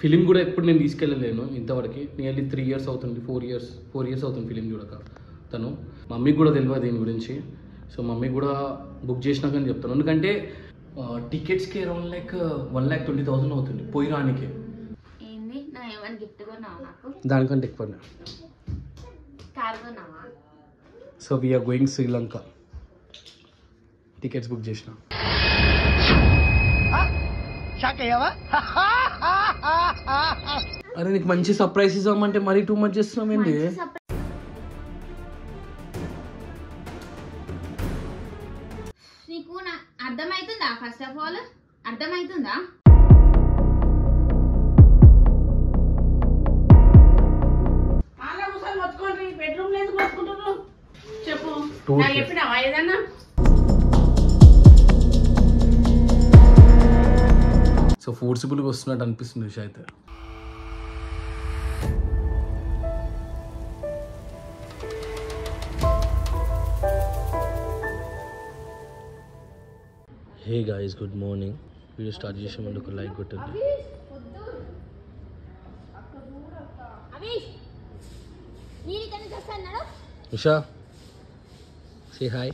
Film కూడా ఎప్పుడు నేను తీసుకెళ్ళలేను ఇంతవరకు నియర్లీ త్రీ ఇయర్స్ అవుతుంది ఫోర్ ఇయర్స్ ఫోర్ ఇయర్స్ అవుతుంది ఫిలిం చూడక తను మమ్మీకి కూడా తెలియదు దీని గురించి సో మమ్మీ కూడా బుక్ చేసినాకని చెప్తాను ఎందుకంటే టికెట్స్కి around like one lakh twenty thousand అవుతుంది పోయి రానికే ఏంది నా ఏమైనా గిఫ్ట్ కొన్నావా నాకు దానికంటే ఎక్కువ కార్ కొన్నావా so we're going Sri Lanka tickets book చేసిన అరే నీకు మంచి సర్ప్రైజ్ ఇవ్వమంటే మరీ టూ మచ్ చేస్తున్నాం ఏంటి మంచి surprise. నీకు నా అర్థమవుతుందా ఫస్ట్ ఆఫ్ ఆల్ అర్థమవుతుందా వాళ్ళ కూర్చొని మొత్తుకోండి బెడ్రూమ్ లేదు మొత్తుకుంటున్నారు చెప్పు Tour నాకు కి. చెప్పినావా ఏదన్నా సో ఫోర్సిబుల్గా వస్తున్నట్టు అనిపిస్తుంది ఉషా అయితే hey guys good morning video start చేసే ముందు ఒక లైక్ కొట్టండి ఉషా సే హాయ్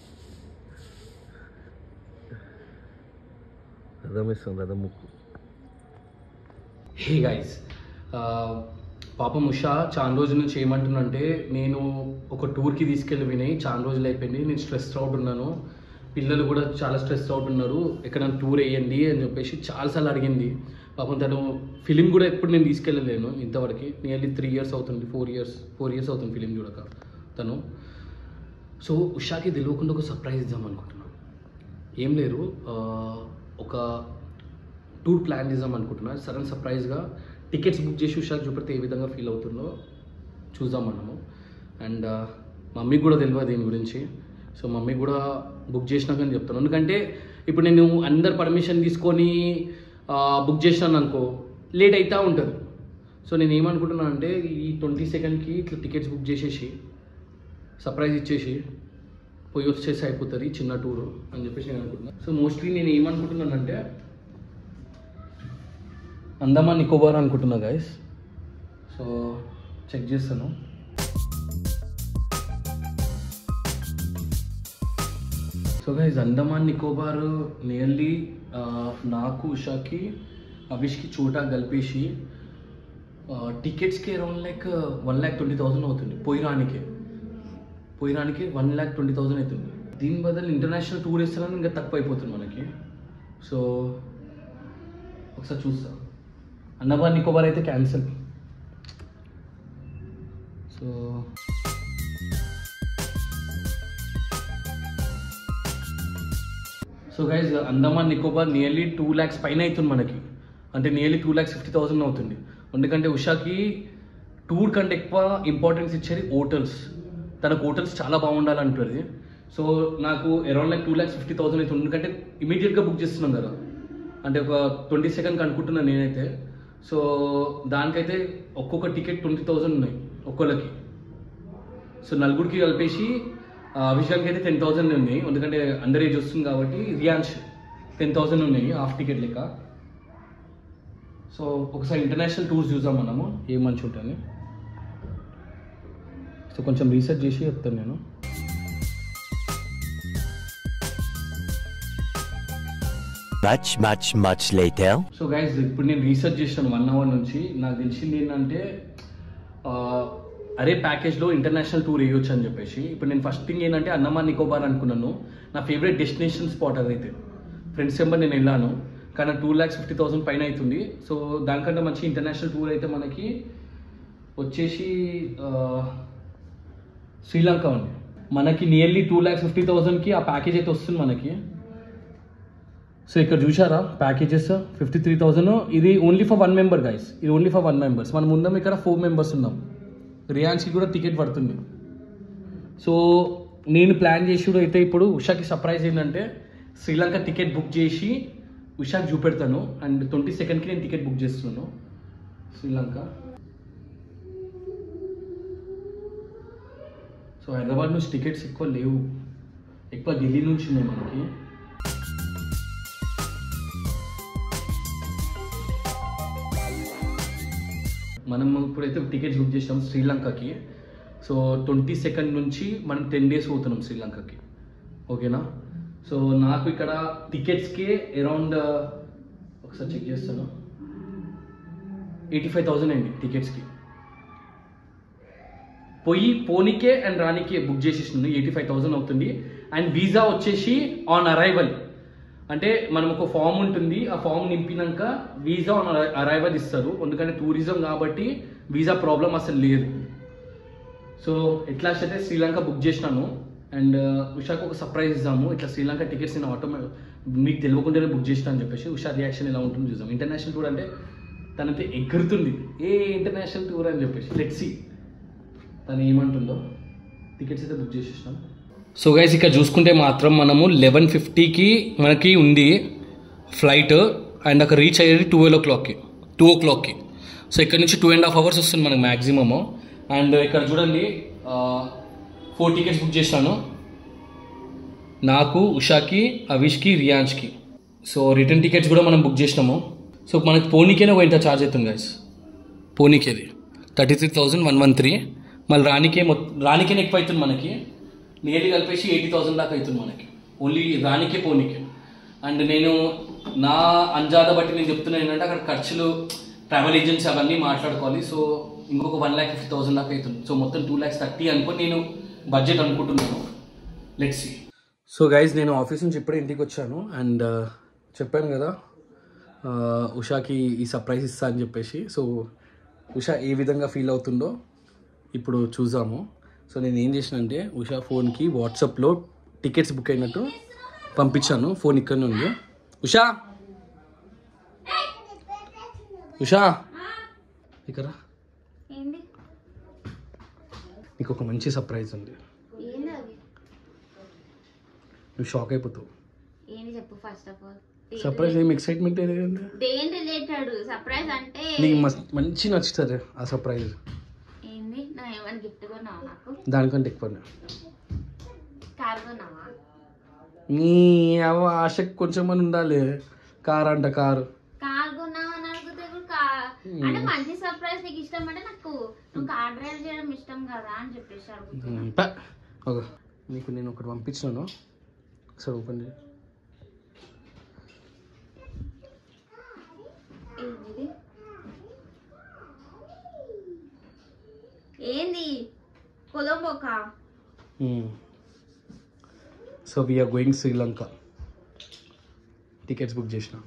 రథం ఇస్తుంది రథం ముక్కు హే గైస్ పాపం ఉషా చాలా రోజుల నుంచి ఏమంటున్నంటే నేను ఒక టూర్కి తీసుకెళ్ళి వినయ్ చాలా రోజులు అయిపోయింది నేను స్ట్రెస్ అవుట్ ఉన్నాను పిల్లలు కూడా చాలా స్ట్రెస్ అవుట్ ఉన్నారు ఎక్కడైనా టూర్ వేయండి అని చెప్పేసి చాలాసార్లు అడిగింది పాపం తను ఫిలిం కూడా ఎప్పుడు నేను తీసుకెళ్ళలేను ఇంతవరకు నియర్లీ త్రీ ఇయర్స్ అవుతుంది ఫోర్ ఇయర్స్ ఫోర్ ఇయర్స్ అవుతుంది ఫిలిం చూడక తను సో ఉషాకి తెలియకుండా ఒక సర్ప్రైజ్ ఇద్దాం అనుకుంటున్నాను ఏం లేరు ఆ, ఒక టూర్ ప్లాన్ చేద్దాం అనుకుంటున్నా సడన్ సర్ప్రైజ్గా టికెట్స్ బుక్ చేసి ఉషాకి చూపెడితే ఏ విధంగా ఫీల్ అవుతుందో చూద్దాం మనము అండ్ మమ్మీకి కూడా తెలియదు దీని గురించి సో మమ్మీ కూడా బుక్ చేసినాకని చెప్తాను ఎందుకంటే ఇప్పుడు నేను అందరు పర్మిషన్ తీసుకొని బుక్ చేసినాను అనుకో లేట్ అవుతూ ఉంటుంది సో నేను ఏమనుకుంటున్నాను అంటే ఈ ట్వంటీ సెకండ్కి ఇట్లా టికెట్స్ బుక్ చేసేసి సర్ప్రైజ్ ఇచ్చేసి పోయి వచ్చేసి అయిపోతుంది చిన్న టూర్ అని చెప్పేసి నేను అనుకుంటున్నాను సో మోస్ట్లీ నేను ఏమనుకుంటున్నానంటే అండమాన్ నికోబార్ అనుకుంటున్నా గైస్ సో చెక్ చేస్తాను so guys Andaman Nicobar nearly నాకు ఉషాకి అవిష్కి చోటా కలిపేసి టికెట్స్కి around like one lakh twenty thousand అవుతుంది పోయి రానికే పోయి రానికి వన్ ల్యాక్ ట్వంటీ థౌసండ్ అవుతుంది దీని బదులు ఇంటర్నేషనల్ టూర్ వేస్తానని ఇంకా తక్కువ అయిపోతుంది మనకి సో ఒకసారి చూస్తా అండమాన్ నికోబార్ అయితే cancel so so guys Andaman Nicobar nearly two lakhs పైన అవుతుంది మనకి అంటే nearly two lakhs fifty thousand అవుతుంది ఎందుకంటే ఉషాకి టూర్ కంటే ఎక్కువ ఇంపార్టెన్స్ ఇచ్చేది హోటల్స్ తనకు హోటల్స్ చాలా బాగుండాలంటుంది సో నాకు around like two lakhs fifty thousand అవుతుంది ఎందుకంటే ఇమీడియట్గా బుక్ చేస్తున్నాం కదా అంటే ఒక ట్వంటీ సెకండ్కి అనుకుంటున్నాను నేనైతే సో దానికైతే ఒక్కొక్క టికెట్ ట్వంటీ థౌసండ్ ఉన్నాయి ఒక్కొక్కరికి సో నలుగురికి కలిపేసి ఆ, అభిషేక్కి అయితే టెన్ థౌసండ్ ఉన్నాయి ఎందుకంటే అండర్ ఏజ్ వస్తుంది కాబట్టి రియాన్స్ టెన్ థౌసండ్ ఉన్నాయి హాఫ్ టికెట్ లెక్క సో ఒకసారి ఇంటర్నేషనల్ టూర్స్ చూద్దాం మనము ఏం మంచి ఉంటుంది సో కొంచెం రీసెర్చ్ చేసి చెప్తాను నేను Much, much, much later. So guys ఇప్పుడు నేను రీసెర్చ్ చేశాను వన్ అవర్ నుంచి నాకు తెలిసింది ఏంటంటే ఆ, అరే ప్యాకేజ్లో ఇంటర్నేషనల్ టూర్ వేయొచ్చు అని చెప్పేసి ఇప్పుడు నేను ఫస్ట్ థింగ్ ఏంటంటే అన్నమాన్ నికోబార్ అనుకున్నాను నా ఫేవరెట్ డెస్టినేషన్ స్పాట్ అదైతే ఫ్రెండ్స్ నెంబర్ నేను వెళ్ళాను కానీ టూ ల్యాక్స్ ఫిఫ్టీ థౌసండ్ పైన అవుతుంది సో దానికంటే మంచి ఇంటర్నేషనల్ టూర్ అయితే మనకి వచ్చేసి ఆ, శ్రీలంక ఉంది మనకి నియర్లీ టూ ల్యాక్స్ ఫిఫ్టీ థౌసండ్కి ఆ ప్యాకేజ్ అయితే వస్తుంది మనకి సో ఇక్కడ చూసారా ప్యాకేజెస్ ఫిఫ్టీ త్రీ థౌసండ్ ఇది only for one member guys ఇది ఓన్లీ ఫర్ వన్ మెంబర్స్ మనం ఉందాం ఇక్కడ ఫోర్ మెంబర్స్ ఉన్నాం రియాన్స్కి కూడా టికెట్ పడుతుంది సో నేను ప్లాన్ చేసి అయితే ఇప్పుడు ఉషాకి సర్ప్రైజ్ ఏంటంటే శ్రీలంక టికెట్ బుక్ చేసి ఉషాకి చూపెడతాను అండ్ ట్వంటీ సెకండ్కి నేను టికెట్ బుక్ చేస్తున్నాను శ్రీలంక సో హైదరాబాద్ నుంచి టికెట్స్ ఎక్కువ లేవు ఎక్కువ ఢిల్లీ నుంచి ఉన్నాయి మనకి మనం ఇప్పుడైతే టికెట్స్ బుక్ చేసినాం శ్రీలంకకి సో ట్వంటీ సెకండ్ నుంచి మనం టెన్ డేస్ పోతున్నాం శ్రీలంకకి ఓకేనా సో నాకు ఇక్కడ టికెట్స్కి అరౌండ్ ఒకసారి చెక్ చేస్తాను ఎయిటీ ఫైవ్ థౌజండ్ అండి టికెట్స్కి పోయి పోనీకే అండ్ రానికే బుక్ చేసేసింది ఎయిటీ ఫైవ్ థౌసండ్ అవుతుంది అండ్ వీసా వచ్చేసి ఆన్ అరైవల్ అంటే మనం ఒక ఫామ్ ఉంటుంది ఆ ఫామ్ నింపినాక వీసా ఆన్ అరైవల్ ఇస్తారు ఎందుకంటే టూరిజం కాబట్టి వీసా ప్రాబ్లం అసలు లేదు సో ఎట్లా అయితే శ్రీలంక బుక్ చేసినాను అండ్ ఉషాకు ఒక సర్ప్రైజ్ ఇద్దాము ఇట్లా శ్రీలంక టికెట్స్ నేను ఆటోమేటిక్ మీకు తెలియకుండానే బుక్ చేసిన అని చెప్పేసి ఉషా రియాక్షన్ ఎలా ఉంటుందో చూద్దాం ఇంటర్నేషనల్ టూర్ అంటే తనైతే ఎగురుతుంది ఏ ఇంటర్నేషనల్ టూర్ అని చెప్పేసి లెట్స్ సీ తను ఏమంటుందో టికెట్స్ అయితే బుక్ చేసేసినాం సో గైస్ ఇక్కడ చూసుకుంటే మాత్రం మనము లెవెన్ ఫిఫ్టీకి మనకి ఉంది ఫ్లైట్ అండ్ అక్కడ రీచ్ అయ్యేది ట్వెల్వ్ ఓ క్లాక్కి టూ ఓ క్లాక్కి సో ఇక్కడ నుంచి టూ అండ్ హాఫ్ అవర్స్ వస్తుంది మనకి మ్యాక్సిమము అండ్ ఇక్కడ చూడండి ఫోర్ టికెట్స్ బుక్ చేశాను నాకు ఉషాకి అవిష్కి రియాన్ష్కి సో రిటర్న్ టికెట్స్ కూడా మనం బుక్ చేసినాము సో మనకి పోనీకేనే ఒక ఇంత ఛార్జ్ అవుతుంది గైస్ పోనీకేది thirty three thousand one one three మళ్ళీ రానికే మొత్తం రానికేనే ఎక్కువ అవుతుంది మనకి నియర్లీ కలిపేసి ఎయిటీ థౌసండ్ దాకా అవుతుంది మనకి ఓన్లీ రానికే పోనీకే అండ్ నేను నా అంజాద బట్టి నేను చెప్తున్నాను ఏంటంటే అక్కడ ఖర్చులు ట్రావెల్ ఏజెన్సీ అవన్నీ మాట్లాడుకోవాలి సో ఇంకొక వన్ ల్యాక్ ఫిఫ్టీ థౌసండ్ దాకా అవుతుంది సో మొత్తం టూ ల్యాక్స్ థర్టీ అనుకొని నేను బడ్జెట్ అనుకుంటున్నాను లెట్స్ సీ సో గైజ్ నేను ఆఫీస్ నుంచి ఇప్పుడే ఇంటికి వచ్చాను అండ్ చెప్పాను కదా ఆ, ఉషాకి ఈ సర్ప్రైజ్ ఇస్తా అని చెప్పేసి సో ఉషా ఏ విధంగా ఫీల్ అవుతుందో ఇప్పుడు చూసాము సో నేను ఏం చేసినంటే ఉషా ఫోన్కి వాట్సాప్లో టికెట్స్ బుక్ అయినట్టు పంపించాను ఫోన్ ఇక్కడ ఉంది ఉషా ఉషా ఇక్కడ ఏంది నీకు ఒక మంచి సర్ప్రైజ్ ఉంది ఏంది అది నువ్వు షాక్ అయిపోతావు ఏంది చెప్పు ఫస్ట్ ఆఫ్ ఆల్ సర్ప్రైజ్ ఏం ఎక్సైట్మెంట్ ఏదండి దేని రిలేటెడ్ సర్ప్రైజ్ అంటే నీకు మస్త్ మంచి నచ్చుతుంది ఆ సర్ప్రైజ్ ఏంది నా ఏమైనా గిఫ్ట్ కొన్నావా నాకు దానికంటే ఎక్కువ కార్ కొన్నావా నీ అవ ఆశకి కొంచెం అని ఉండాలి కార్ అంట కారు కార్ కొన్నావా అని అడిగితే కూడా కా- అంటే మంచి సర్ప్రైజ్ నీకు ఇష్టం అంటే నాకు నువ్వు కార్ డ్రైవ్ చేయడం ఇష్టం కదా అని చెప్పేసి అడుగుతున్నా ఉమ్, పా. ఒక నీకు నేను ఒకటి పంపించినాను ఒకసారి ఓపెన్ చేయి ఏంది ఇది? ఏంది కొలంబోకా so we're going Sri Lanka tickets book చేసిన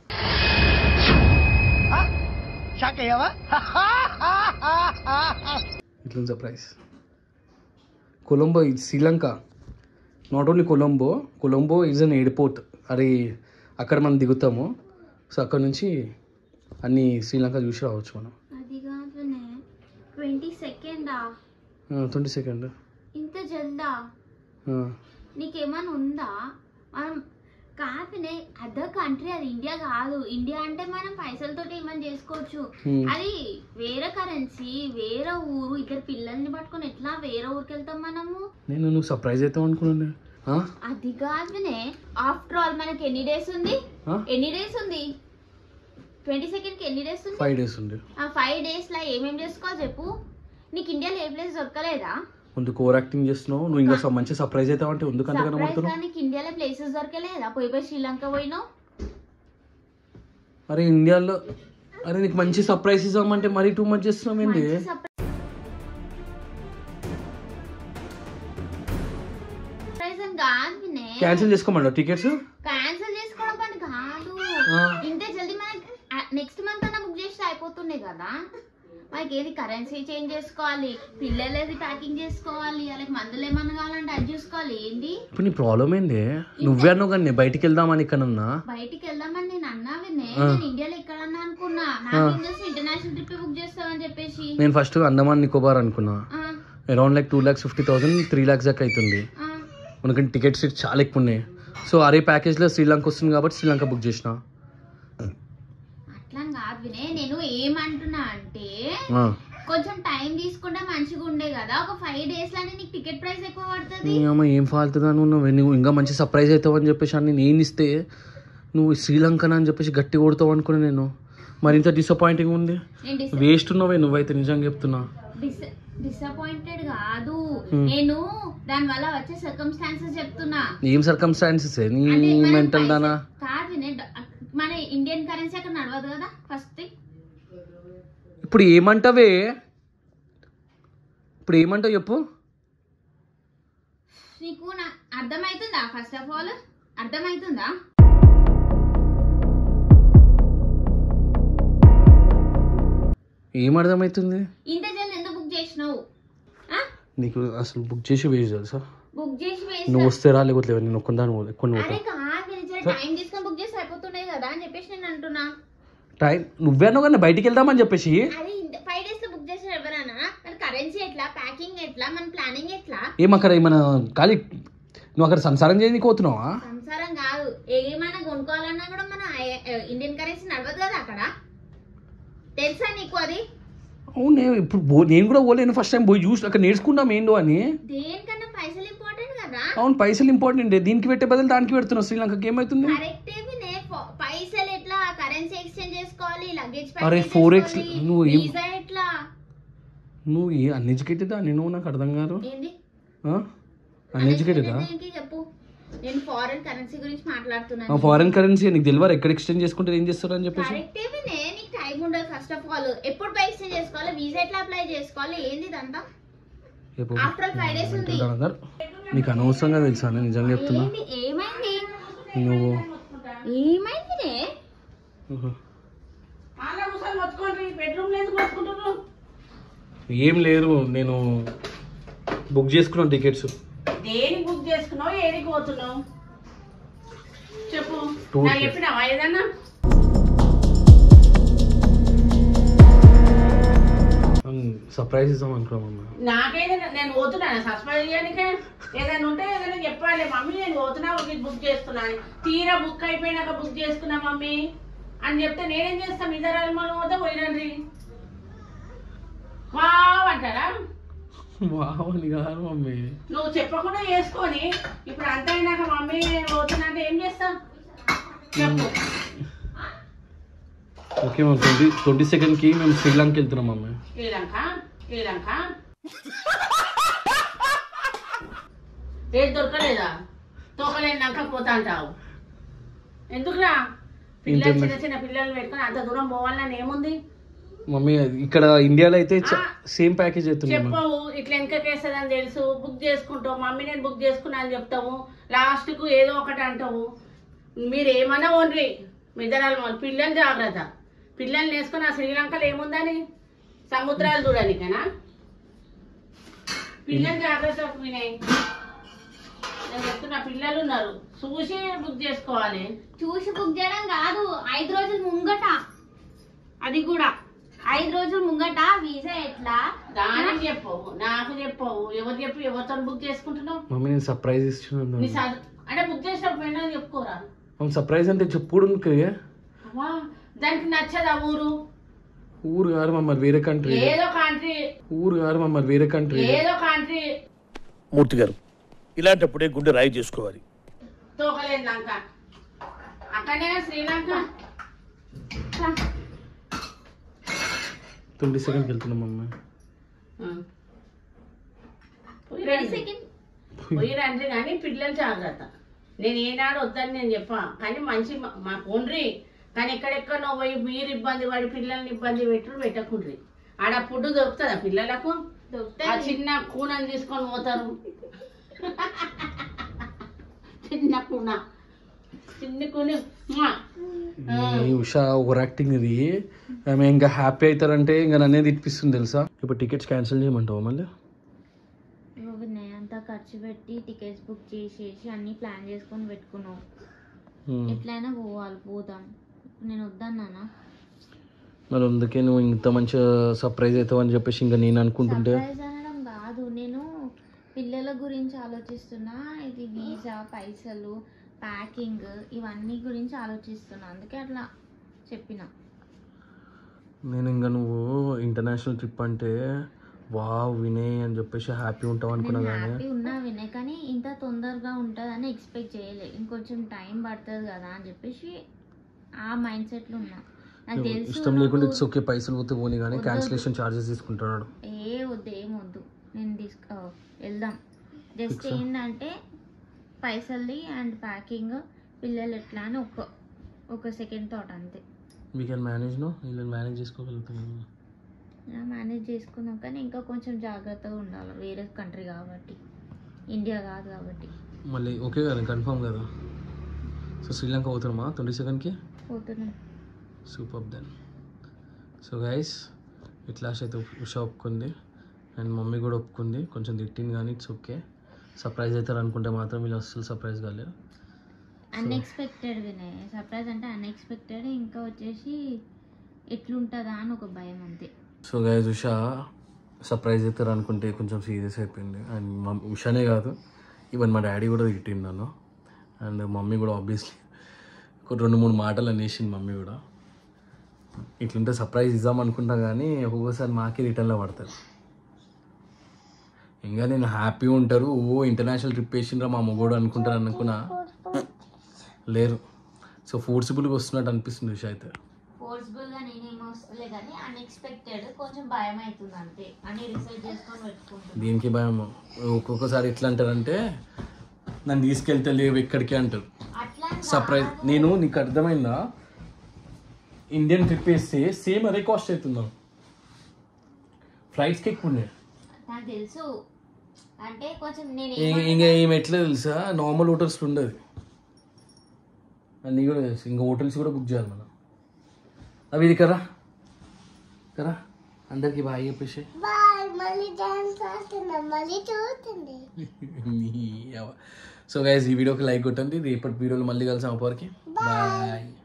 ఇట్లా సర్ప్రైజ్ కొలంబో ఇది Sri Lanka not only Colombo Colombo is an airport అది అక్కడ మనం దిగుతాము సో అక్కడ నుంచి అన్ని శ్రీలంక చూసి రావచ్చు మనం అది కాదునే ట్వంటీ సెకండా ట్వంటీ సెకండ్ ఇంత జల్దా నీకేమైనా ఉందా మనం కాదునే అదర్ కంట్రీ అది ఇండియా కాదు ఇండియా అంటే మనం పైసలతో ఏమైనా చేసుకోవచ్చు Hmm. అది వేరే కరెన్సీ వేరే ఊరు ఇద్దరు పిల్లల్ని పట్టుకొని ఎట్లా వేరే ఊరికి వెళ్తాం మనము నేను నువ్వు సర్ప్రైజ్ అవుతావు అనుకున్నాను ఆ? అది కాదునే ఆఫ్టర్ ఆల్ మనకి ఎన్ని డేస్ ఉంది ఆ? ఎన్ని డేస్ ఉంది ట్వంటీ సెకండ్ కి ఎన్ని డేస్ ఉంది ఫైవ్ డేస్ ఉంది ఆ ఫైవ్ డేస్ లో ఏమేం చేసుకోవాలి చెప్పు నీకు ఇండియాలో ఏ ప్లేస్ దొరకలేదా ముందు ఓవర్ యాక్టింగ్ చేస్తున్నావు నువ్వు ఇంకా స- మంచి సర్ప్రైజ్ అవుతావు అంటే ఎందుకు అంతగా సర్ప్రైజ్ నమ్ముతున్నావు గా నీకు ఇండియాలో ప్లేసెస్ దొరకలేదా పోయి పోయి శ్రీలంక పోయినావు అరే ఇండియాలో అరే నీకు మంచి సర్ప్రైజ్ ఇద్దామంటే మరీ టూ మచ్ చేస్తున్నావు ఏంటి మంచి సర్ప్రైజ్ అని కాదు వినయ్. క్యాన్సిల్ చేసుకోమంటావు టికెట్స్ క్యాన్సిల్ చేసుకోవడం పని కాదు ఆ. ఇంత జల్దీ మనకి నెక్స్ట్ మంత్ అన్న బుక్ చేస్తే అయిపోతుండే కదా మనకి ఏది కరెన్సీ చేంజ్ చేసుకోవాలి పిల్లలది ప్యాకింగ్ చేసుకోవాలి వాళ్ళకి మందులు ఏమన్నా కావాలంటే అది చూసుకోవాలి ఏంది ఇప్పుడు నీ ప్రాబ్లం ఏంది నువ్వే అన్నావు కానీ బయటికి వెళ్దామని ఇక్కడన్నా బయటికి వెళ్దామని నేను అన్నా వినే ఆ. నేను ఇండియాలో ఎక్కడన్నా అనుకున్నా నాకు ఇంట్రెస్ట్ ఇంటర్నేషనల్ ట్రిప్ బుక్ చేస్తావని చెప్పేసి నేను ఫస్ట్ అండమాన్ నికోబార్ అనుకున్నా ఆ, around like two lakhs fifty thousand three lakhs దాకా అవుతుంది ఆ. మనకి టికెట్స్ చాలా ఎక్కువ ఉన్నాయి సో అరే ప్యాకేజ్లో శ్రీలంక వస్తుంది కాబట్టి శ్రీలంక బుక్ చేసిన అట్లా అని కాదు వినే నేను ఏమంటున్నా అంటే ఆ. కొంచెం టైం తీసుకుంటే మంచిగా ఉండే కదా ఒక ఫైవ్ డేస్ లోనే నీకు టికెట్ ప్రైస్ ఎక్కువ పడుతుంది నీ అమ్మ ఏం ఫాల్తుదా నువ్వు నువ్వు ఇంకా మంచి సర్ప్రైజ్ అవుతావు అని చెప్పేసి అని నేను ఇస్తే నువ్వు శ్రీలంకన అని చెప్పేసి గట్టి కొడతావు అనుకున్నా నేను మరి ఇంత డిసప్పాయింటింగ్ ఉంది నేను డిస్ వేస్ట్ ఉన్నావే నువ్వైతే నిజంగా చెప్తున్నా డిస్ డిసప్పాయింటెడ్ కాదు Hmm. నేను దాని వల్ల వచ్చే సర్కమ్స్టాన్సెస్ చెప్తున్నా ఏం సర్కమ్స్టాన్సెస్ నీ అంటే మనం మెంటల్ పైసలు- దానా కాదు నేను మన ఇండియన్ కరెన్సీ అక్కడ నడవదు కదా ఫస్ట్ ఇప్పుడు ఏమంటావే ఇప్పుడు ఏమంటావు చెప్పు నీకు నా అర్థమవుతుందా ఫస్ట్ ఆఫ్ ఆల్ అర్థమవుతుందా ఏం అర్థమవుతుంది ఇంత జల్ది ఎందుకు బుక్ చేసినావు ఆ? నీకు అసలు బుక్ చేసి వేసి తెలుసా బుక్ చేసి నువ్వు వేసిన వస్తే రా లేకపోతే నేను ఒక్కదాని పోలే కొన్ని అరే పోతా కాదు నేను జర టైం తీసుకొని బుక్ చేసి అయిపోతున్నాయి కదా అని చెప్పేసి నేను అంటున్నా టైం నువ్వే అన్నావు కానీ బయటికి వెళ్దామని చెప్పేసి అరే ఫైవ్ డేస్ లో బుక్ చేసారు ఎవరైనా మన కరెన్సీ ఎట్లా ప్యాకింగ్ ఎట్లా మన ప్లానింగ్ ఎట్లా ఏం అక్కడ ఏమైనా ఖాళీ నువ్వు అక్కడ సంసారం చేయడానికి పోతున్నావా సంసారం కాదు ఏమైనా కొనుక్కోవాలన్నా కూడా మన ఐ- ఇండియన్ కరెన్సీ నడవదు కదా అక్కడ తెలుసా నీకు అది అవును నేను ఇప్పుడు పో- నేను కూడా పోలేను ఫస్ట్ టైం పోయి చూసి అక్కడ నేర్చుకుందాం ఏంటో అని దేనికన్నా పైసలు ఇంపార్టెంట్ కదా అవును పైసలు ఇంపార్టెంట్ దీనికి పెట్టే బదులు దానికి పెడుతున్నావు శ్రీలంకకి ఏమవుతుంది కరెక్ట్ నే పైసలు ఎట్లా కరెన్సీ ఎక్స్చేంజ్ చేసుకోవాలి లగేజ్ అరే, 4x నువ్వు ఏం- వీసా ఎట్లా నువ్వు ఏ అన్ఎడ్యుకేటెడా నేను నాకు అర్థం కాదు ఏంది అన్ఎడ్యుకేటెడా ఏంటి చెప్పు నేను ఫారెన్ కరెన్సీ గురించి మాట్లాడుతున్నాను ఫారెన్ కరెన్సీ నీకు తెలియదు ఎక్కడ ఎక్స్చేంజ్ చేసుకుంటే ఏం చేస్తారు అని చెప్పేసి కరెక్ట్ ఏమినే నీకు టైం ఉండదు ఫస్ట్ ఆఫ్ ఆల్ ఎప్పుడు పై ఎక్స్చేంజ్ చేసుకోవాలి వీసా ఎట్లా అప్లై చేసుకోవాలి ఏంది ఇదంతా చెప్పు. ఆఫ్టర్ ఆల్ ఫైవ్ డేస్ ఉంది అందరు నీకు అనవసరంగా తెలుసా నేను నిజంగా చెప్తున్నా ఏంది ఏమైంది నువ్వు ఏమైందినే ఉహు. అలా కూర్చొని మొత్తుకోండి బెడ్రూమ్ ఎందుకు మొత్తుకుంటున్నారు ఏం లేదు నేను బుక్ చేసుకున్నాను టికెట్స్ దేనికి బుక్ చేసుకున్నావు ఏడికి పోతున్నావు చెప్పు Tour నాకు కి. చెప్పినావా ఏదన్నా సర్ప్రైజ్ ఇద్దాం అనుకున్నామమ్మా నాకేదైనా నేను పోతున్నాను సస్పెండ్ చేయడానికే ఏదైనా ఉంటే ఏదైనా చెప్పాలి మమ్మీ నేను పోతున్నా ఒక బుక్ చేస్తున్నాను తీరా బుక్ అయిపోయినాక బుక్ చేసుకున్నా మమ్మీ అని చెప్తే నేనేం చేస్తాను ఇద్దరు మనం పోతే పోయినండి వావ్ అంటారా వావని కాదు మమ్మీ నువ్వు చెప్పకుండా చేసుకొని ఇప్పుడు అంత అయినాక మమ్మీ నేను పోతున్నా అంటే ఏం చేస్తావు చెప్పు ఓకే మ్యామ్ ట్వంటీ ట్వంటీ సెకండ్కి మేము శ్రీలంక వెళ్తున్నాం మమ్మీ శ్రీలంక శ్రీలంక ఏది దొరకలేదా తోకలేనాక పోతా అంటావు ఎందుకురా పిల్లలు ఇంటర్నెట్. చిన్న చిన్న పిల్లలు పెట్టుకొని అంత దూరం పోవాలని ఏముంది మమ్మీ ఇక్కడ ఇండియాలో అయితే ఆ. సేమ్ ప్యాకేజ్ అవుతుంది మమ్మీ చెప్పవు ఇట్లా వెనకకేస్తుందని తెలుసు బుక్ చేసుకుంటావు మమ్మీ నేను బుక్ చేసుకున్నా అని చెప్తావు లాస్ట్ కు ఏదో ఒకటి అంటావు మీరు ఏమన్నా ఓన్రి మిద్దరాలు పిల్లలు జాగ్రత్త పిల్లల్ని వేసుకొని ఆ శ్రీలంకలో ఏముందని సముద్రాలు చూడడానికేనా పిల్లలు జాగ్రత్త వినయ్ నేను చెప్తున్నా పిల్లలు ఉన్నారు చూసి బుక్ చేసుకోవాలి చూసి బుక్ చేయడం కాదు ఐదు రోజులు ముంగట అది కూడా ఐదు రోజులు ముంగట వీసా ఎట్లా దానికి చెప్పవు నాకు చెప్పవు ఎవరు చెప్పు ఎవరితో బుక్ చేసుకుంటున్నావు మమ్మీ నేను సర్ప్రైజ్ ఇస్తున్నాను నీ చదువు అంటే బుక్ చేసినప్పుడు పోయినా చెప్పుకోరా మమ్మీ సర్ప్రైజ్ అంటే చెప్పుడు నీకు అవ్వా, దానికి నచ్చదా ఊరు ఊరు కాదు మమ్మల్ని వేరే కంట్రీ ఏదో కంట్రీ ఊరు కాదు మమ్మల్ని వేరే కంట్రీ ఏదో కంట్రీ మూర్తి గారు ఇలాంటప్పుడే గుండె రాయి చేసుకోవాలి తోకలేదు లంక అక్కడనే శ్రీలంక ట్వంటీ సెకండ్కి వెళ్తున్నాం మమ్మీ పోయి రండి. సెకండ్ పోయి రండి కానీ పిల్లలు జాగ్రత్త నేను ఏనాడు వద్దని నేను చెప్పా కానీ మంచి మా- మా కొండ్రి కానీ ఎక్కడెక్కడో పోయి మీరు ఇబ్బంది పడి పిల్లల్ని ఇబ్బంది పెట్టుడు పెట్టకుండ్రి ఆడ ఫుడ్ దొరుకుతుందా పిల్లలకు ఆ దొరుకుతుంది చిన్న కూనని తీసుకొని పోతారు చిన్న కూన చిన్న కూని ఉమ్మా. ఈ ఉషా ఓవర్ యాక్టింగ్ ఇది ఆమె ఇంకా హ్యాపీ అవుతారంటే ఇంకా నన్నే తిప్పిస్తుంది తెలుసా ఇప్పుడు టికెట్స్ క్యాన్సిల్ చేయమంటావా మళ్ళీ వినయ్ అంతా ఖర్చు పెట్టి టికెట్స్ బుక్ చేసేసి అన్ని ప్లాన్ చేసుకొని పెట్టుకున్నావు ఉమ్. ఎట్లయినా పోవాలి పోదాం నేను వద్దన్నానా మరి అందుకే నువ్వు ఇంత మంచిగా సర్ప్రైజ్ అవుతావు అని చెప్పేసి ఇంకా నేను అనుకుంటుంటే సర్ప్రైజ్ అనడం కాదు నేను పిల్లల గురించి ఆలోచిస్తున్నా ఇది వీసా పైసలు ప్యాకింగ్ ఇవన్నీ గురించి ఆలోచిస్తున్నా అందుకే అట్లా చెప్పిన నేను ఇంకా నువ్వు ఇంటర్నేషనల్ ట్రిప్ అంటే వావ్ వినయ్ అని చెప్పేసి హ్యాపీ ఉంటావు అనుకున్నా నేను కానీ హ్యాపీ ఉన్నా వినయ్ కానీ ఇంత తొందరగా ఉంటుందని ఎక్స్పెక్ట్ చేయలేదు ఇంకొంచెం టైం పడుతుంది కదా అని చెప్పేసి ఆ మైండ్ సెట్లో ఉన్నా నాకు తెలుసు ఇష్టం లేకుండా నువ్వు- ఇట్స్ ఓకే పైసలు పోతే పోనీ కానీ వద్దు. క్యాన్సిలేషన్ ఛార్జెస్ తీసుకుంటాడు ఏ వద్దు ఏం వద్దు నేను తీసుకు వెళ్దాం జస్ట్ ఏంటంటే పైసల్ది అండ్ ప్యాకింగ్ పిల్లలు ఎట్లా అని ఒక ఒక సెకండ్ థాట్ అంతే వీ కెన్ మేనేజ్ నో వీళ్ళని మేనేజ్ చేసుకోగలుగుతాను మేనేజ్ చేసుకుందాం కానీ ఇంకా కొంచెం జాగ్రత్తగా ఉండాలి వేరే కంట్రీ కాబట్టి ఇండియా కాదు కాబట్టి మళ్ళీ ఓకే కదా కన్ఫర్మ్ కదా సో శ్రీలంక పోతున్నామా ట్వంటీ సెకండ్కి పోతున్నాం సూపర్ దెన్ సో గైస్ ఇట్లా అయితే ఉషా ఒప్పుకుంది అండ్ మమ్మీ కూడా ఒప్పుకుంది కొంచెం తిట్టింది కానీ ఇట్స్ ఓకే సర్ప్రైజ్ అవుతారు అనుకుంటే మాత్రం వీళ్ళు అస్సలు సర్ప్రైజ్ కాలేదు అన్ఎక్స్పెక్టెడ్ వినయ్ సర్ప్రైజ్ అంటే అన్ఎక్స్పెక్టెడ్ ఇంకా వచ్చేసి ఎట్లుంటుందా అని ఒక భయం అంతే సో గైజ్ ఉషా సర్ప్రైజ్ అవుతారు అనుకుంటే కొంచెం సీరియస్ అయిపోయింది అండ్ మమ్ ఉషానే కాదు ఈవెన్ మా డాడీ కూడా తిట్టింది నన్ను అండ్ మమ్మీ కూడా ఆబ్వియస్లీ ఒక రెండు మూడు మాటలు అనేసింది మమ్మీ కూడా ఇట్లుంటే సర్ప్రైజ్ ఇద్దాం అనుకుంటా కానీ ఒక్కొక్కసారి మాకే రిటర్న్లో పడతారు ఇంకా నేను హ్యాపీగా ఉంటారు ఓ ఇంటర్నేషనల్ ట్రిప్ వేసిండ్రా మా మొగోడు అనుకుంటారు అనుకున్నా లేరు సో ఫోర్సిబుల్గా వస్తున్నట్టు అనిపిస్తుంది ఉషా అయితే ఫోర్స్ఫుల్గా నేనేం వస్తలే కానీ అన్ఎక్స్పెక్టెడ్ కొంచెం భయం అవుతుంది అంతే అని రిసర్చ్ చేసుకొని పెట్టుకుంటున్నాను దీనికి భయం ఒక్కొక్కసారి ఎట్లా అంటారంటే నన్ను తీసుకెళ్తే లేవు ఎక్కడికి అంటారు అట్లా అని సర్ప్రైజ్ కాదు. నేను నీకు అర్థమైందా ఇండియన్ ట్రిప్ వేస్తే సేమ్ అదే కాస్ట్ అవుతుందా ఫ్లైట్స్కి ఎక్కువ ఉన్నాయి నాకు తెలుసు అంటే కొంచెం నేను ఇం- ఇంకా ఏమి ఎట్లా తెలుసా నార్మల్ హోటల్స్ ఉండదు అన్నీ కూడా తెలుసు ఇంకా హోటల్స్ కూడా బుక్ చేయాలి మనం అవి ఇది కరా కరా అందరికి బాగా చెప్పేసి సో గైస్ ఈ వీడియోకి లైక్ కొట్టండి రేపటి వీడియోలో మళ్ళీ కలిసాం అప్పటికి బాయ్